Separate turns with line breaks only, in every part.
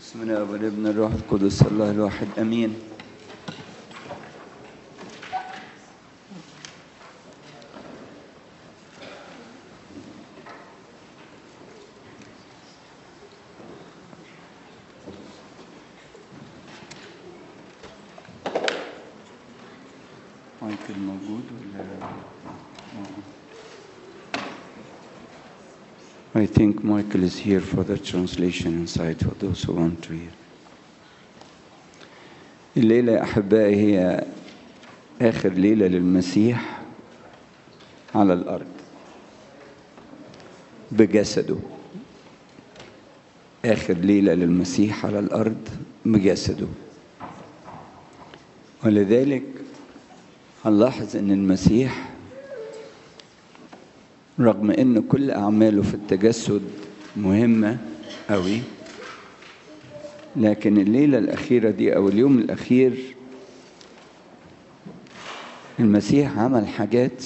بسم الله والابن الروح القدس الله الواحد امين مايكل موجود ولا I think Michael is here for the translation inside for those who want to hear. الليلة يا أحبائي هي آخر ليلة للمسيح على الأرض بجسده آخر ليلة للمسيح على الأرض بجسده ولذلك هنلاحظ أن المسيح رغم ان كل اعماله في التجسد مهمه قوي لكن الليله الاخيره دي او اليوم الاخير المسيح عمل حاجات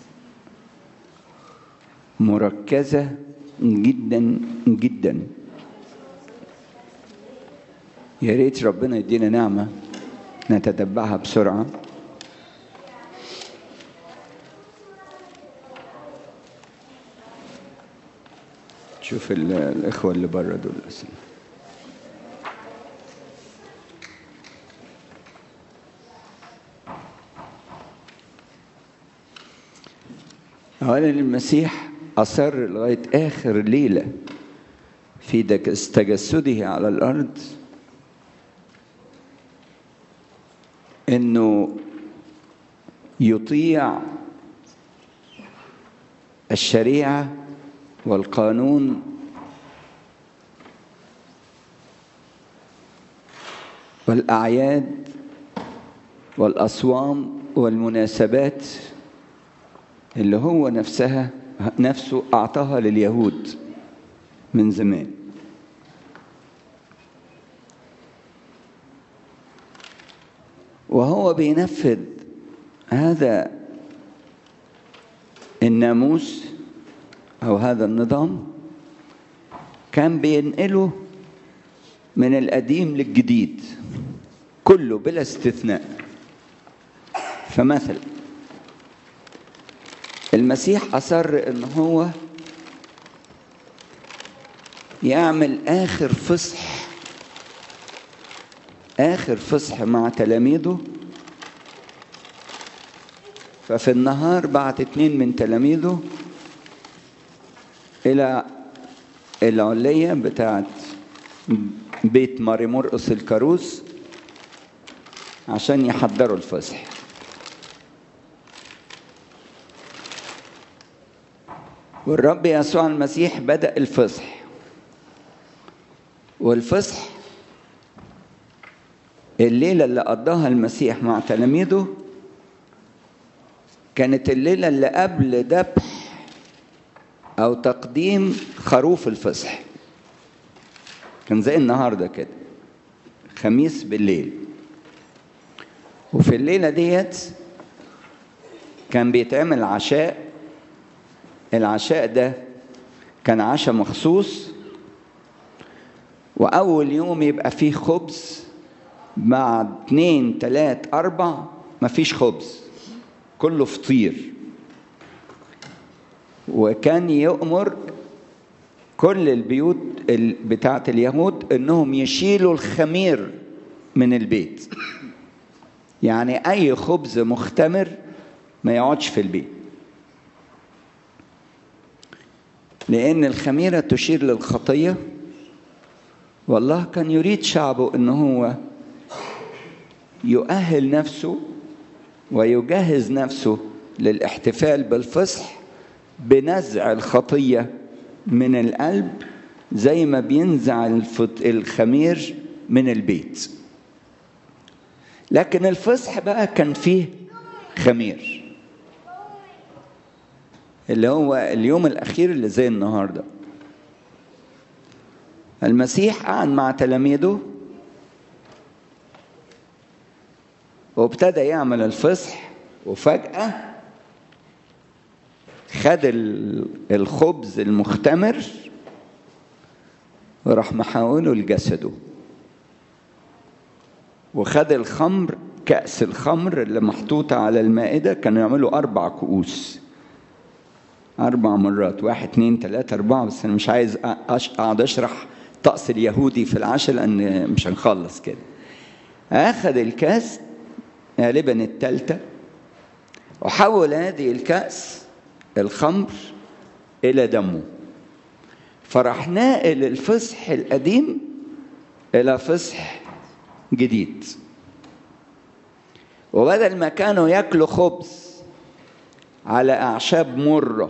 مركزه جدا جدا يا ريت ربنا يدينا نعمه نتتبعها بسرعه شوف ال- الإخوة اللي بره دول أسئلة أولا المسيح أصر لغاية آخر ليلة في دك- تجسده على الأرض إنه يطيع الشريعة والقانون والأعياد والأصوام والمناسبات اللي هو نفسها نفسه أعطاها لليهود من زمان وهو بينفذ هذا الناموس أو هذا النظام كان بينقله من القديم للجديد كله بلا استثناء فمثلا المسيح أصر إن هو يعمل آخر فصح آخر فصح مع تلاميذه ففي النهار بعت اتنين من تلاميذه إلى العلية بتاعت بيت ماري مرقس الكاروس عشان يحضروا الفصح والرب يسوع المسيح بدأ الفصح والفصح الليلة اللي قضاها المسيح مع تلاميذه كانت الليلة اللي قبل ذبح أو تقديم خروف الفصح كان زي النهاردة كده خميس بالليل وفي الليلة ديت كان بيتعمل عشاء العشاء ده كان عشاء مخصوص وأول يوم يبقى فيه خبز مع اتنين تلات أربع مفيش خبز كله فطير وكان يؤمر كل البيوت ال- بتاعت اليهود انهم يشيلوا الخمير من البيت يعني اي خبز مختمر ما يقعدش في البيت لان الخميره تشير للخطيه والله كان يريد شعبه ان هو يؤهل نفسه ويجهز نفسه للاحتفال بالفصح بنزع الخطيه من القلب زي ما بينزع الفط- الخمير من البيت لكن الفصح بقى كان فيه خمير اللي هو اليوم الاخير اللي زي النهارده المسيح قعد مع تلاميذه وابتدى يعمل الفصح وفجأة خد ال- الخبز المختمر وراح محاوله لجسده وخد الخمر كأس الخمر اللي محطوطة على المائدة كانوا يعملوا أربع كؤوس أربع مرات واحد اتنين تلاتة أربعة بس أنا مش عايز أقعد أشرح طقس اليهودي في العشاء لأن مش هنخلص كده أخذ الكاس غالبا التالتة وحول هذه الكأس الخمر إلى دمه فراح ناقل الفصح القديم إلى فصح جديد وبدل ما كانوا ياكلوا خبز على أعشاب مرة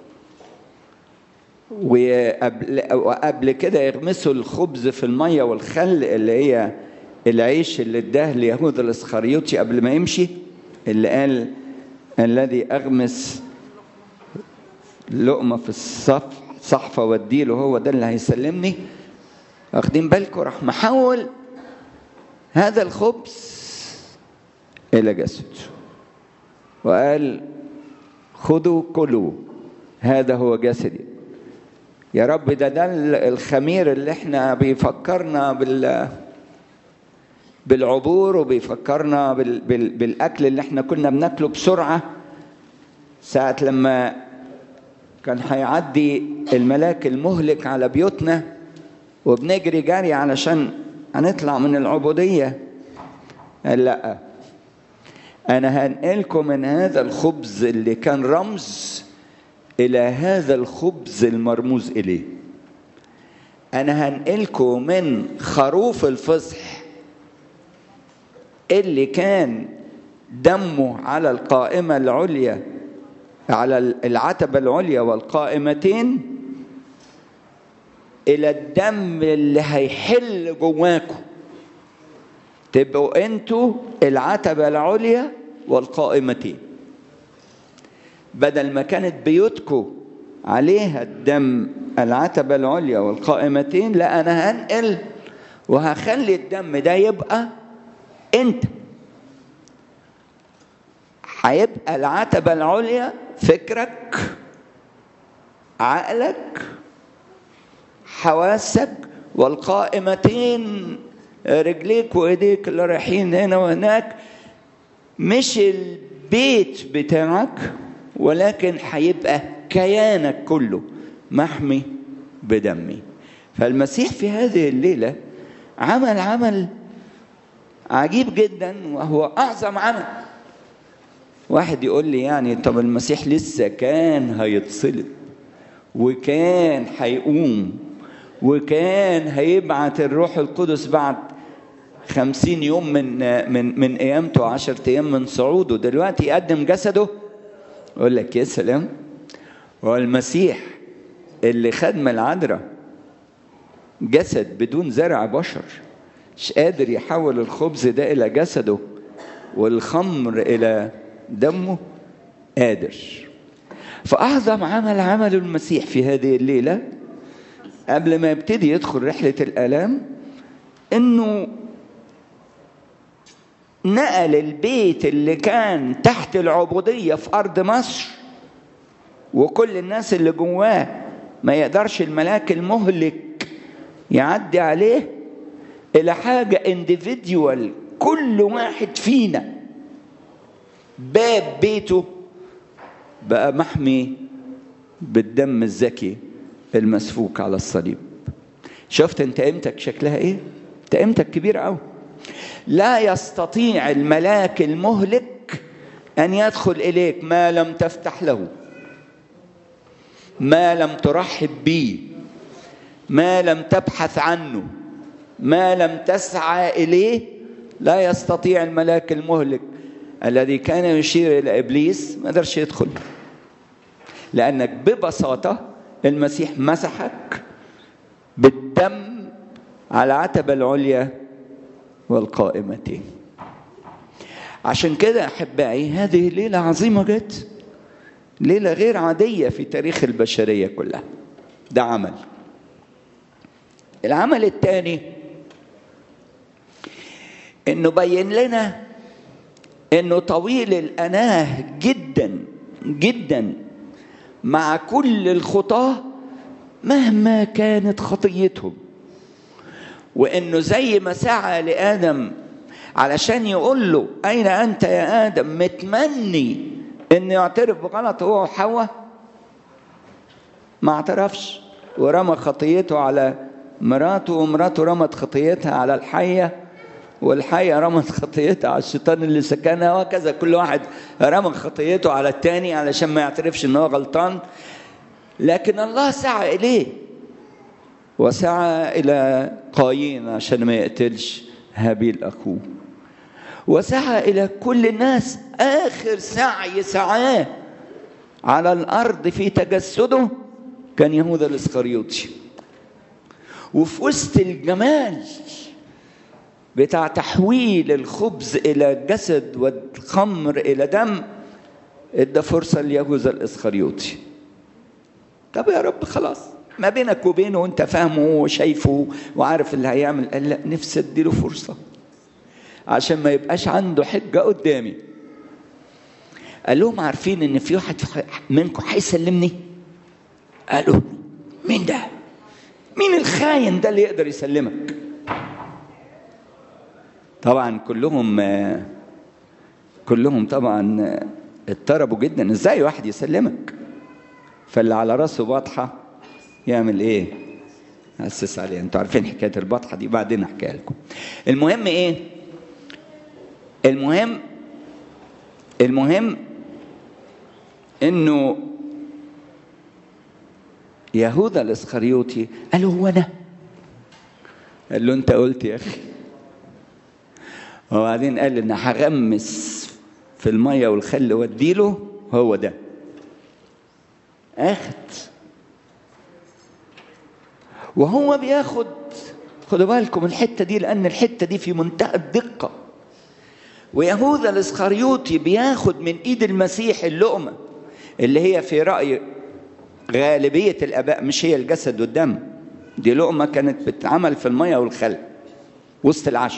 وقبل, وقبل كده يغمسوا الخبز في المية والخل اللي هي العيش اللي اداه ليهوذا الاسخريوطي قبل ما يمشي اللي قال الذي اغمس لقمه في الصف صحفه واديله هو ده اللي هيسلمني واخدين بالكم راح محول هذا الخبز الى جسد وقال خذوا كلوا هذا هو جسدي يا رب ده ده الخمير اللي احنا بيفكرنا بال بالعبور وبيفكرنا بال... بال... بالاكل اللي احنا كنا بناكله بسرعه ساعه لما كان هيعدي الملاك المهلك على بيوتنا وبنجري جري علشان هنطلع من العبوديه قال لا انا هنقلكم من هذا الخبز اللي كان رمز الى هذا الخبز المرموز اليه انا هنقلكم من خروف الفصح اللي كان دمه على القائمة العليا على العتبة العليا والقائمتين إلى الدم اللي هيحل جواكم تبقوا انتوا العتبة العليا والقائمتين بدل ما كانت بيوتكم عليها الدم العتبة العليا والقائمتين لا أنا هنقل وهخلي الدم ده يبقى انت هيبقى العتبة العليا فكرك عقلك حواسك والقائمتين رجليك وايديك اللي رايحين هنا وهناك مش البيت بتاعك ولكن هيبقى كيانك كله محمي بدمي فالمسيح في هذه الليله عمل عمل عجيب جدا وهو اعظم عمل واحد يقول لي يعني طب المسيح لسه كان هيتصلب وكان هيقوم وكان هيبعت الروح القدس بعد خمسين يوم من من من قيامته عشرة أيام من صعوده دلوقتي يقدم جسده يقول لك يا سلام هو المسيح اللي خد من العذراء جسد بدون زرع بشر مش قادر يحول الخبز ده إلى جسده والخمر إلى دمه قادر فأعظم عمل عمله المسيح في هذه الليلة قبل ما يبتدي يدخل رحلة الآلام إنه نقل البيت اللي كان تحت العبودية في أرض مصر وكل الناس اللي جواه ما يقدرش الملاك المهلك يعدي عليه إلى حاجة individual كل واحد فينا باب بيته بقى محمي بالدم الزكي المسفوك على الصليب شفت انت قيمتك شكلها ايه انت قيمتك كبيره قوي لا يستطيع الملاك المهلك ان يدخل اليك ما لم تفتح له ما لم ترحب به ما لم تبحث عنه ما لم تسعى اليه لا يستطيع الملاك المهلك الذي كان يشير الى ابليس ما قدرش يدخل لانك ببساطه المسيح مسحك بالدم على العتبه العليا والقائمتين عشان كده احبائي هذه ليله عظيمه جدا ليله غير عاديه في تاريخ البشريه كلها ده عمل العمل الثاني انه بين لنا انه طويل الاناه جدا جدا مع كل الخطاه مهما كانت خطيتهم وانه زي ما سعى لادم علشان يقول له أين أنت يا آدم متمني إنه يعترف بغلط هو وحواء ما اعترفش ورمى خطيته على مراته ومراته رمت خطيتها على الحية والحية رمت خطيتها على الشيطان اللي سكنها وهكذا كل واحد رمى خطيته على التاني علشان ما يعترفش ان هو غلطان لكن الله سعى إليه وسعى إلى قايين عشان ما يقتلش هابيل أخوه وسعى إلى كل الناس آخر سعي سعاه على الأرض في تجسده كان يهوذا الإسخريوطي وفي وسط الجمال بتاع تحويل الخبز إلى جسد والخمر إلى دم ادى فرصة ليهوذا الإسخريوطي طب يا رب خلاص ما بينك وبينه وانت فاهمه وشايفه وعارف اللي هيعمل قال لا نفسي اديله فرصه عشان ما يبقاش عنده حجه قدامي قال لهم عارفين ان في واحد منكم هيسلمني قالوا مين ده مين الخاين ده اللي يقدر يسلمك طبعا كلهم كلهم طبعا اضطربوا جدا ازاي واحد يسلمك فاللي على راسه بطحه يعمل ايه اسس عليها انتوا عارفين حكايه البطحه دي بعدين احكيها لكم المهم ايه المهم المهم انه يهوذا الاسخريوطي قال له هو انا قال له انت قلت يا اخي وبعدين قال ان هغمس في الميه والخل واديله هو ده اخد وهو بياخد خدوا بالكم الحته دي لان الحته دي في منتهى الدقه ويهوذا الاسخريوطي بياخد من ايد المسيح اللقمه اللي هي في راي غالبيه الاباء مش هي الجسد والدم دي لقمه كانت بتتعمل في الميه والخل وسط العشاء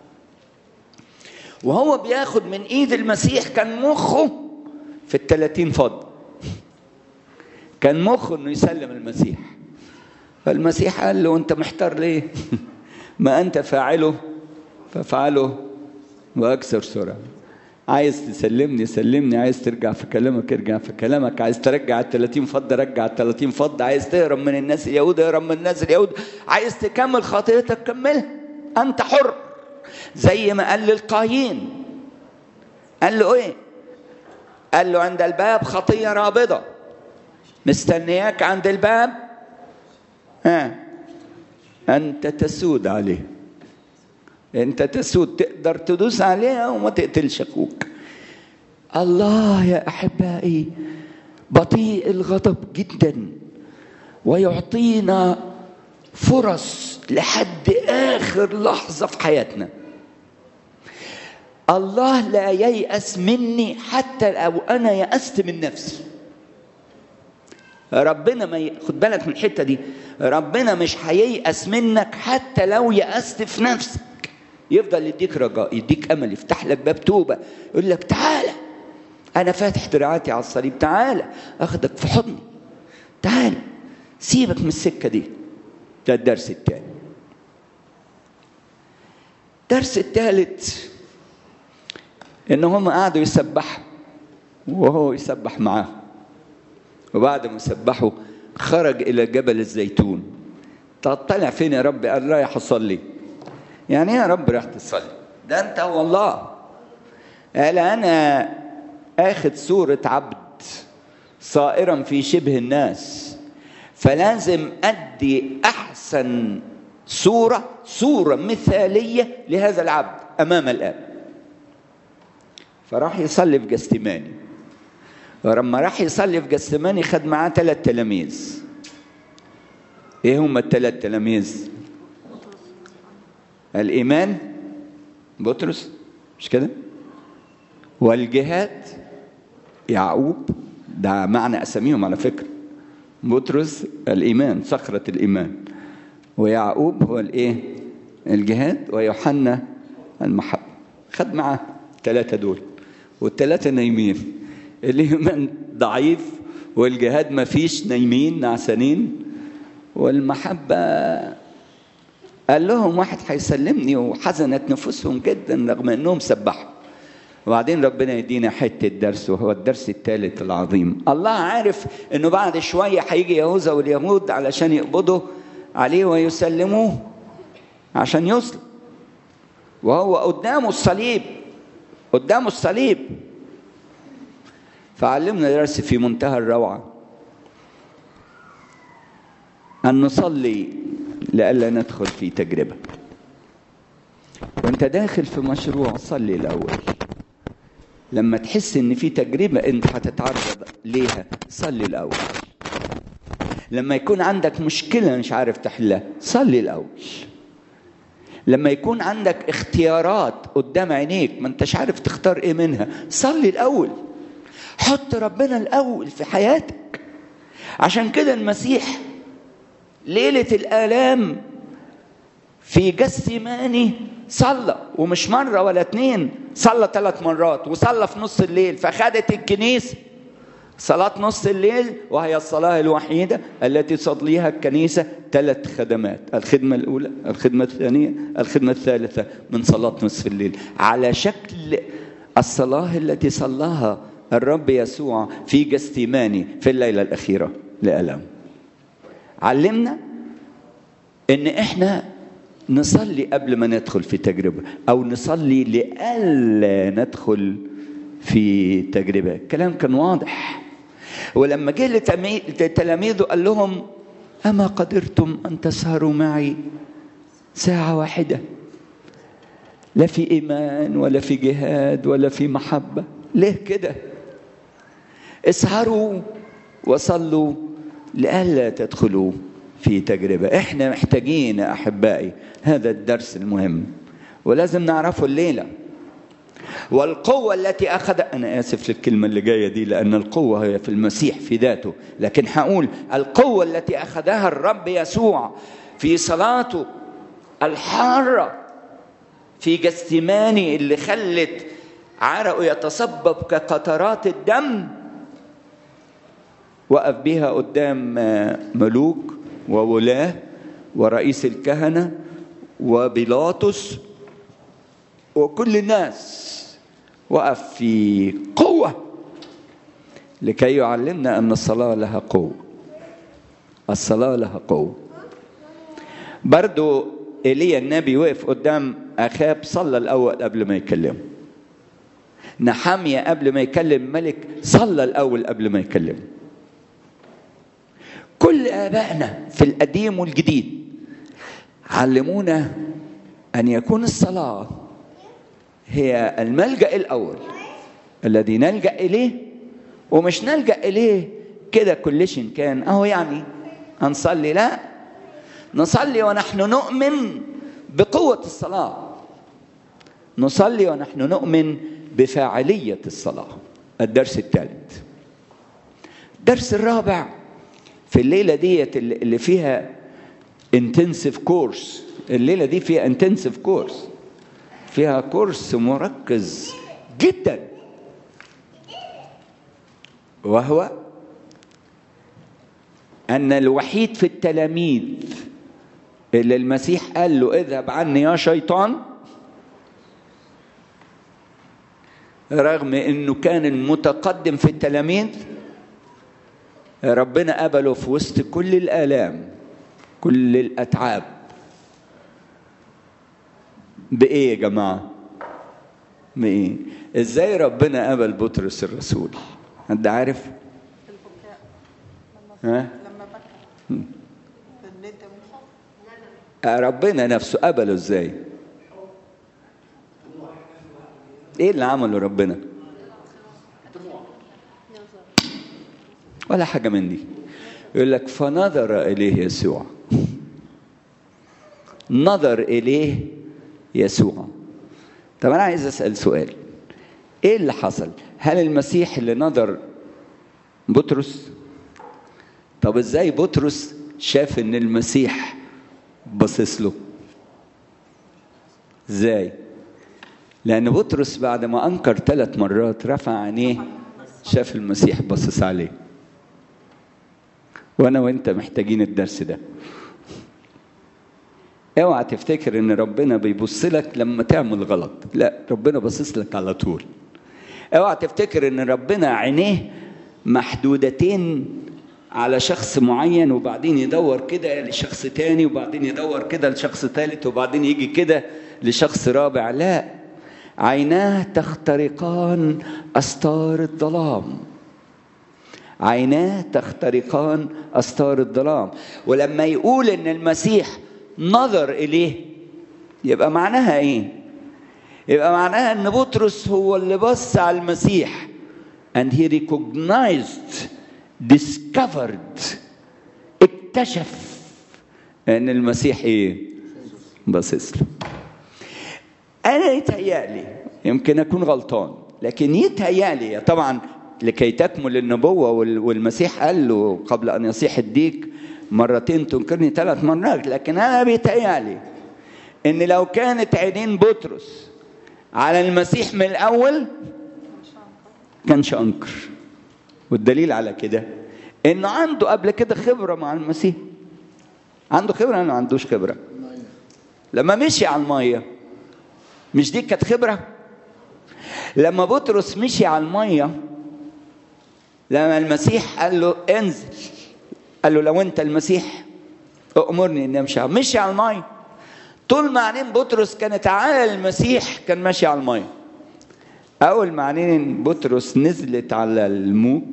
وهو بياخد من ايد المسيح كان مخه في التلاتين فضل كان مخه انه يسلم المسيح فالمسيح قال له انت محتار ليه ما انت فاعله فافعله واكثر سرعه عايز تسلمني سلمني عايز ترجع في كلامك ارجع في كلامك عايز ترجع ال 30 فضه رجع ال 30 فضه عايز تهرب من الناس اليهود اهرب من الناس اليهود عايز تكمل خطيتك كملها انت حر زي ما قال للقايين قال له ايه قال له عند الباب خطيه رابضه مستنياك عند الباب ها انت تسود عليه انت تسود تقدر تدوس عليها وما تقتلش اخوك الله يا احبائي بطيء الغضب جدا ويعطينا فرص لحد اخر لحظه في حياتنا الله لا ييأس مني حتى لو انا يأست من نفسي ربنا ما ي... خد بالك من الحته دي ربنا مش هييأس منك حتى لو يأست في نفسك يفضل يديك رجاء يديك امل يفتح لك باب توبه يقول لك تعالى انا فاتح دراعاتي على الصليب تعالى اخدك في حضني تعالى سيبك من السكه دي ده الدرس الثاني الدرس الثالث ان هم قعدوا يسبحوا وهو يسبح معاهم وبعد ما سبحوا خرج الى جبل الزيتون طلع فين يا رب قال رايح اصلي يعني ايه يا رب رايح تصلي ده انت هو الله قال انا اخذ صورة عبد صائرا في شبه الناس فلازم ادي احسن صورة صورة مثالية لهذا العبد امام الاب فراح يصلي في جستماني ولما راح يصلي في جستماني خد معاه ثلاث تلاميذ ايه هم الثلاث تلاميذ الايمان بطرس مش كده والجهاد يعقوب ده معنى اساميهم على فكره بطرس الايمان صخره الايمان ويعقوب هو الايه الجهاد ويوحنا المحبه خد معاه الثلاثه دول والثلاثه نايمين الايمان ضعيف والجهاد ما فيش نايمين نعسانين والمحبه قال لهم واحد هيسلمني وحزنت نفوسهم جدا رغم انهم سبحوا وبعدين ربنا يدينا حته درس وهو الدرس الثالث العظيم الله عارف انه بعد شويه هيجي يهوذا واليهود علشان يقبضوا عليه ويسلموه عشان يسلم وهو قدامه الصليب قدامه الصليب فعلمنا درس في منتهى الروعه ان نصلي لئلا ندخل في تجربه وانت داخل في مشروع صلي الاول لما تحس ان في تجربه انت هتتعرض ليها صلي الاول لما يكون عندك مشكله مش عارف تحلها صلي الاول لما يكون عندك اختيارات قدام عينيك ما انتش عارف تختار ايه منها صلي الاول حط ربنا الاول في حياتك عشان كده المسيح ليله الالام في جسماني صلى ومش مرة ولا اتنين صلى ثلاث مرات وصلى في نص الليل فخدت الكنيسة صلاة نص الليل وهي الصلاة الوحيدة التي تصليها الكنيسة ثلاث خدمات الخدمة الأولى الخدمة الثانية الخدمة الثالثة من صلاة نصف الليل على شكل الصلاة التي صلاها الرب يسوع في جستيماني في الليلة الأخيرة لألم علمنا ان احنا نصلي قبل ما ندخل في تجربة أو نصلي لئلا ندخل في تجربة الكلام كان واضح ولما جه لتلاميذه قال لهم أما قدرتم أن تسهروا معي ساعة واحدة لا في إيمان ولا في جهاد ولا في محبة ليه كده اسهروا وصلوا لئلا تدخلوا في تجربة احنا محتاجين يا احبائي هذا الدرس المهم ولازم نعرفه الليلة والقوة التي أخذ أنا آسف للكلمة اللي جاية دي لأن القوة هي في المسيح في ذاته لكن هقول القوة التي أخذها الرب يسوع في صلاته الحارة في جستماني اللي خلت عرقه يتصبب كقطرات الدم وقف بها قدام ملوك وولاه ورئيس الكهنه وبيلاطس وكل الناس وقف في قوه لكي يعلمنا ان الصلاه لها قوه الصلاه لها قوه برضو ايليا النبي وقف قدام اخاب صلى الاول قبل ما يكلمه نحاميه قبل ما يكلم ملك صلى الاول قبل ما يكلمه كل آبائنا في القديم والجديد علمونا أن يكون الصلاة هي الملجأ الأول الذي نلجأ إليه ومش نلجأ إليه كده كل شيء كان أهو يعني هنصلي لا نصلي ونحن نؤمن بقوة الصلاة نصلي ونحن نؤمن بفاعلية الصلاة الدرس الثالث الدرس الرابع في الليلة ديت اللي فيها انتنسيف كورس الليلة دي فيها انتنسيف كورس فيها كورس مركز جدا وهو أن الوحيد في التلاميذ اللي المسيح قال له اذهب عني يا شيطان رغم انه كان المتقدم في التلاميذ ربنا قبله في وسط كل الآلام كل الأتعاب بإيه يا جماعة؟ بإيه؟ إزاي ربنا قبل بطرس الرسول؟ أنت عارف؟
البكاء
ها؟
لما بكى الندم
ربنا نفسه قبله إزاي؟ إيه اللي عمله ربنا؟ ولا حاجة من دي يقول لك فنظر إليه يسوع نظر إليه يسوع طب أنا عايز أسأل سؤال إيه اللي حصل؟ هل المسيح اللي نظر بطرس؟ طب إزاي بطرس شاف إن المسيح باصص له؟ إزاي؟ لأن بطرس بعد ما أنكر ثلاث مرات رفع عينيه شاف المسيح باصص عليه وانا وانت محتاجين الدرس ده اوعى تفتكر ان ربنا بيبص لك لما تعمل غلط لا ربنا باصص لك على طول اوعى تفتكر ان ربنا عينيه محدودتين على شخص معين وبعدين يدور كده لشخص تاني وبعدين يدور كده لشخص ثالث وبعدين يجي كده لشخص رابع لا عيناه تخترقان استار الظلام عيناه تخترقان استار الظلام ولما يقول ان المسيح نظر اليه يبقى معناها ايه يبقى معناها ان بطرس هو اللي بص على المسيح and he recognized discovered اكتشف ان المسيح ايه باصص له انا يتهيألي يمكن اكون غلطان لكن يتهيألي طبعا لكي تكمل النبوة والمسيح قال له قبل أن يصيح الديك مرتين تنكرني ثلاث مرات لكن أنا بيتهيألي إن لو كانت عينين بطرس على المسيح من الأول كانش أنكر والدليل على كده إنه عنده قبل كده خبرة مع المسيح عنده خبرة ولا ما عندوش خبرة لما مشي على المية مش دي كانت خبرة لما بطرس مشي على الميه لما المسيح قال له انزل قال له لو انت المسيح امرني اني امشي مشي على الميه طول ما عينين بطرس كانت على المسيح كان ماشي على الميه اول ما عينين بطرس نزلت على الموج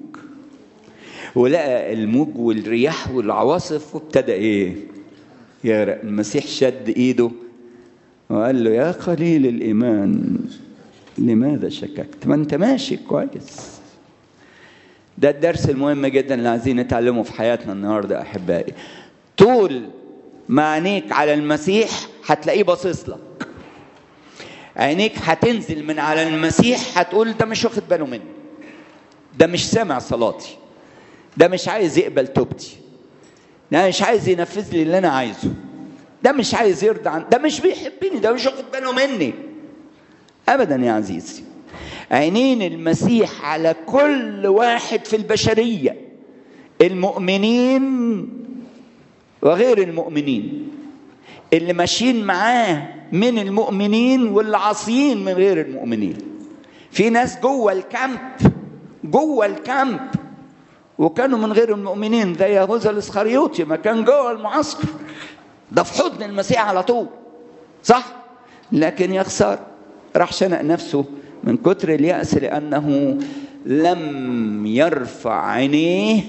ولقى الموج والرياح والعواصف وابتدى ايه يغرق المسيح شد ايده وقال له يا قليل الايمان لماذا شككت ما انت ماشي كويس ده الدرس المهم جدا اللي عايزين نتعلمه في حياتنا النهارده احبائي طول ما عينيك على المسيح هتلاقيه باصص لك عينيك هتنزل من على المسيح هتقول ده مش واخد باله مني ده مش سامع صلاتي ده مش عايز يقبل توبتي ده مش عايز ينفذ لي اللي انا عايزه ده مش عايز يرضى عن ده مش بيحبني ده مش واخد باله مني ابدا يا عزيزي عينين المسيح على كل واحد في البشريه المؤمنين وغير المؤمنين اللي ماشيين معاه من المؤمنين واللي عاصيين من غير المؤمنين في ناس جوه الكامب جوه الكامب وكانوا من غير المؤمنين زي يهوذا الاسخريوطي ما كان جوه المعسكر ده في حضن المسيح على طول صح لكن يا خساره راح شنق نفسه من كتر اليأس لأنه لم يرفع عينيه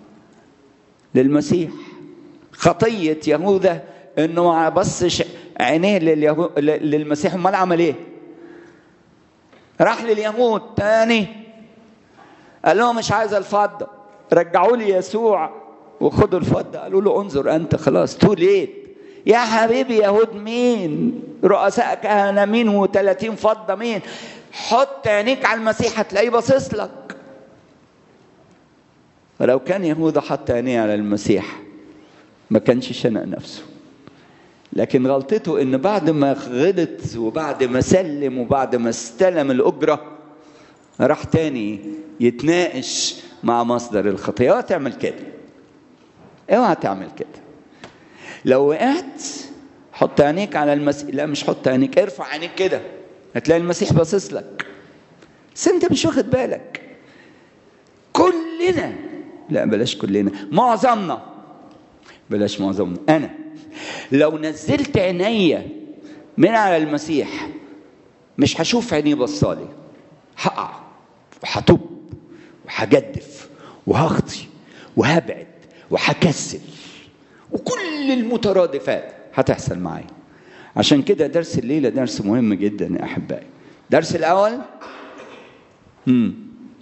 للمسيح خطية يهوذا انه ما بصش عينيه لليهو... للمسيح امال عمل ايه؟ راح لليهود تاني قال لهم مش عايز الفضة رجعوا لي يسوع وخدوا الفضة قالوا له انظر انت خلاص تو ليت يا حبيبي يهود مين رؤساء كهنة مين و30 فضة مين حط عينيك على المسيح هتلاقيه باصص لك ولو كان يهوذا حط عينيه على المسيح ما كانش شنق نفسه لكن غلطته ان بعد ما غلط وبعد ما سلم وبعد ما استلم الاجره راح تاني يتناقش مع مصدر الخطيه اوعى تعمل كده اوعى تعمل كده لو وقعت حط عينيك على المسيح لا مش حط عينيك ارفع عينيك كده هتلاقي المسيح باصص لك بس انت مش واخد بالك كلنا لا بلاش كلنا معظمنا بلاش معظمنا انا لو نزلت عينيا من على المسيح مش هشوف عينيه بصالي هقع وهتوب وهجدف وهخطي وهبعد وهكسل وكل المترادفات هتحصل معايا عشان كده درس الليله درس مهم جدا يا احبائي الدرس الاول مم.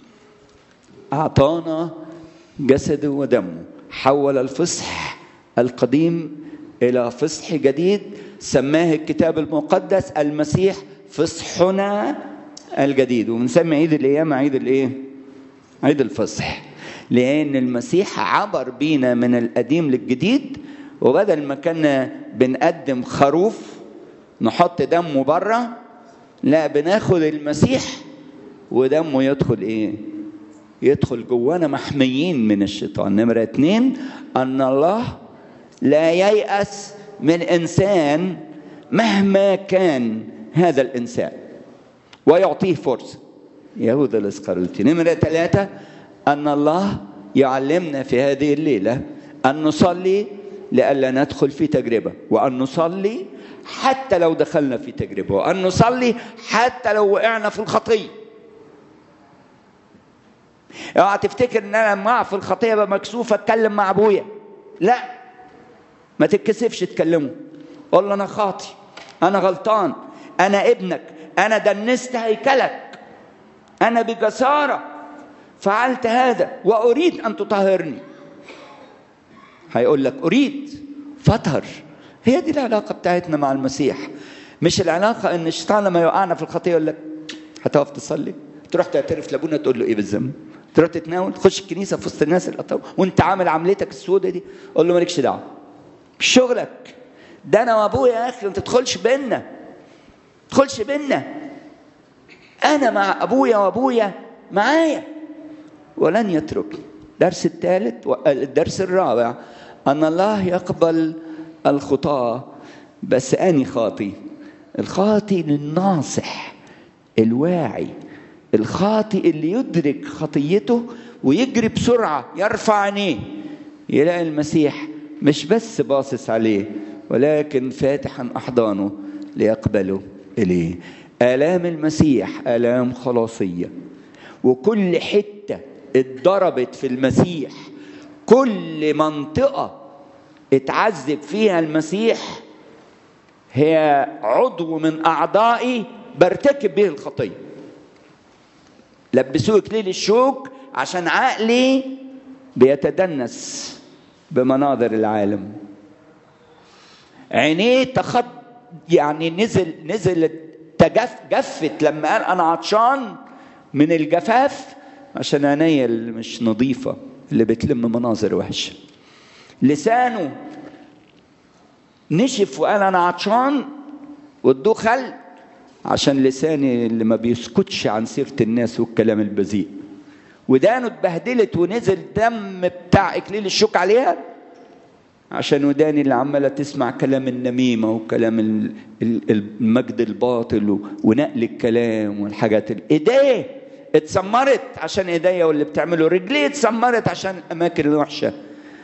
اعطانا جسده ودمه حول الفصح القديم الى فصح جديد سماه الكتاب المقدس المسيح فصحنا الجديد وبنسمي عيد القيامه عيد الايه عيد الفصح لان المسيح عبر بينا من القديم للجديد وبدل ما كنا بنقدم خروف نحط دمه بره لا بناخد المسيح ودمه يدخل ايه يدخل جوانا محميين من الشيطان نمرة اتنين ان الله لا ييأس من انسان مهما كان هذا الانسان ويعطيه فرصه يهوذا الاسخريوطي نمره ثلاثه ان الله يعلمنا في هذه الليله ان نصلي لئلا ندخل في تجربه وان نصلي حتى لو دخلنا في تجربه وان نصلي حتى لو وقعنا في الخطيه اوعى تفتكر ان انا لما اقع في الخطيه ابقى مكسوف اتكلم مع ابويا لا ما تتكسفش تكلمه قول له انا خاطي انا غلطان انا ابنك انا دنست هيكلك انا بجساره فعلت هذا واريد ان تطهرني هيقول لك اريد فطهر هي دي العلاقه بتاعتنا مع المسيح مش العلاقه ان الشيطان لما يوقعنا في الخطيه يقول لك هتقف تصلي تروح تعترف لابونا تقول له ايه بالذنب تروح تتناول تخش الكنيسه في وسط الناس الأطول وانت عامل عملتك السوداء دي قول له مالكش دعوه مش شغلك ده انا وابويا يا اخي ما تدخلش بينا ما تدخلش بينا انا مع ابويا وابويا معايا ولن يتركني الدرس الثالث الدرس الرابع ان الله يقبل الخطاه بس اني خاطي الخاطي الناصح الواعي الخاطئ اللي يدرك خطيته ويجري بسرعه يرفع عينيه يلاقي المسيح مش بس باصص عليه ولكن فاتحا احضانه ليقبله اليه الام المسيح الام خلاصيه وكل حته اتضربت في المسيح كل منطقه اتعذب فيها المسيح هي عضو من اعضائي برتكب به الخطيه لبسوه اكليل الشوك عشان عقلي بيتدنس بمناظر العالم عينيه تخط يعني نزل نزل تجف جفت لما قال انا عطشان من الجفاف عشان عينيا اللي مش نظيفه اللي بتلم مناظر وحشه لسانه نشف وقال انا عطشان وادوه خل عشان لساني اللي ما بيسكتش عن سيره الناس والكلام البذيء ودانه اتبهدلت ونزل دم بتاع اكليل الشوك عليها عشان وداني اللي عماله تسمع كلام النميمه وكلام المجد الباطل ونقل الكلام والحاجات ايديه اتسمرت عشان ايديا واللي بتعمله رجليه اتسمرت عشان الاماكن الوحشه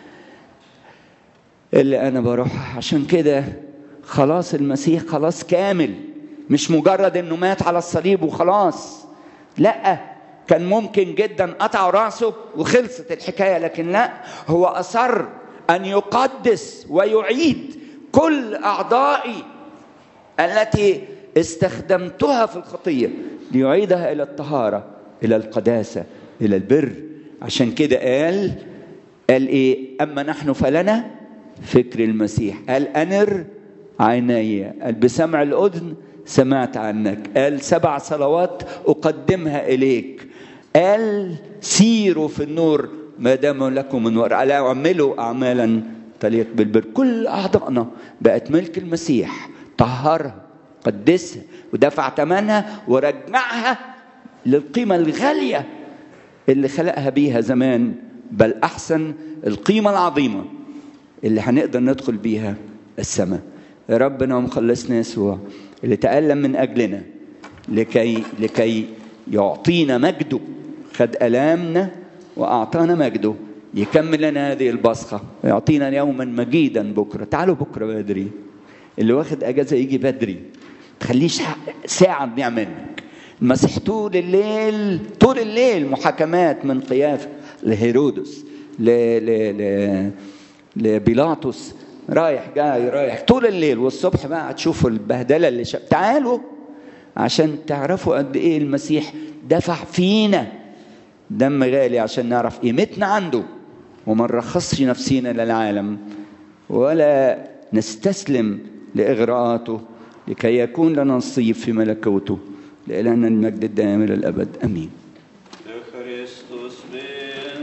اللي انا بروح عشان كده خلاص المسيح خلاص كامل مش مجرد انه مات على الصليب وخلاص لا كان ممكن جدا قطعوا راسه وخلصت الحكايه لكن لا هو اصر ان يقدس ويعيد كل اعضائي التي استخدمتها في الخطيه ليعيدها الى الطهاره الى القداسه الى البر عشان كده قال قال ايه اما نحن فلنا فكر المسيح قال انر عيني قال بسمع الاذن سمعت عنك قال سبع صلوات اقدمها اليك قال سيروا في النور ما دام لكم من وراء لا اعملوا اعمالا تليق بالبر كل اعضائنا بقت ملك المسيح طهرها قدسها ودفع ثمنها ورجعها للقيمه الغاليه اللي خلقها بيها زمان بل احسن القيمه العظيمه اللي هنقدر ندخل بيها السماء ربنا ومخلصنا يسوع اللي تألم من أجلنا لكي لكي يعطينا مجده خد ألامنا وأعطانا مجده يكمل لنا هذه البصخة ويعطينا يوما مجيدا بكرة تعالوا بكرة بدري اللي واخد أجازة يجي بدري تخليش ساعة تضيع منك المسيح طول الليل طول الليل محاكمات من قياف لهيرودس ل ل ل لبيلاطس رايح جاي رايح طول الليل والصبح بقى هتشوفوا البهدله اللي شاف تعالوا عشان تعرفوا قد ايه المسيح دفع فينا دم غالي عشان نعرف قيمتنا عنده وما نرخصش نفسينا للعالم ولا نستسلم لاغراءاته لكي يكون لنا نصيب في ملكوته لإلهنا المجد الدائم الى الابد امين
Christus ben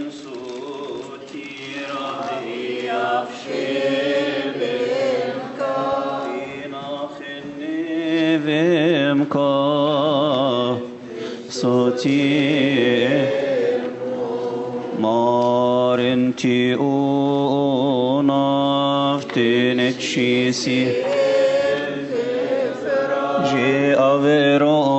sotira i Vem ka soti marin ti o naftin decisi Je avero